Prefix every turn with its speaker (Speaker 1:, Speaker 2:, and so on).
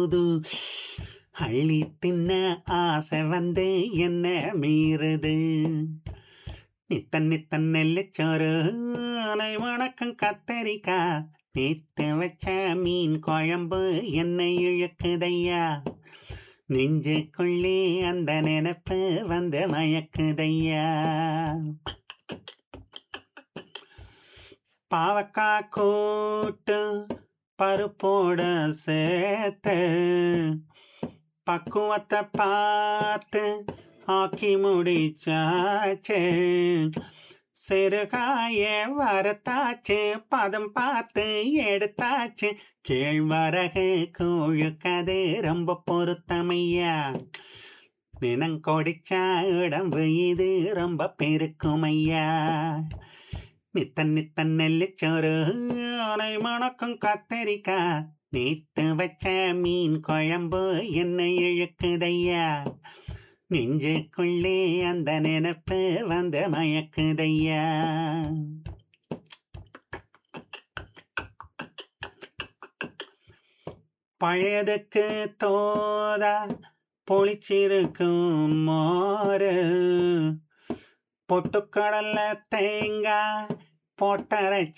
Speaker 1: போது அள்ளி தின்ன ஆசை வந்து என்ன மீறுது நித்தன் நித்தன் நெல்லிச்சோறு அனை வணக்கம் கத்தரிக்கா நேத்து வச்ச மீன் குழம்பு என்னை இழுக்குதையா நெஞ்சுக்குள்ளே அந்த நினைப்பு வந்து மயக்குதையா பாவக்கா கூட்டு பருப்போட சேர்த்து பக்குவத்தை பார்த்து ஆக்கி முடிச்சாச்சு சிறுகாய வரத்தாச்சு பதம் பார்த்து எடுத்தாச்சு கேழ்வரகு கூழுக்கது ரொம்ப பொருத்தமையா நினங்கொடிச்சா உடம்பு இது ரொம்ப பெருக்குமையா நித்தன் நித்தன் நெல்லிச்சோறு அனை மணக்கும் கத்தரிக்கா நேத்து வச்ச மீன் குழம்பு என்னை இழுக்குதையா நெஞ்சுக்குள்ளே அந்த நினைப்பு வந்து மயக்குதையா பழையதுக்கு தோதா பொழிச்சிருக்கும் மோரு பொட்டுக்கடல்ல தேங்காய் போட்டரைச்ச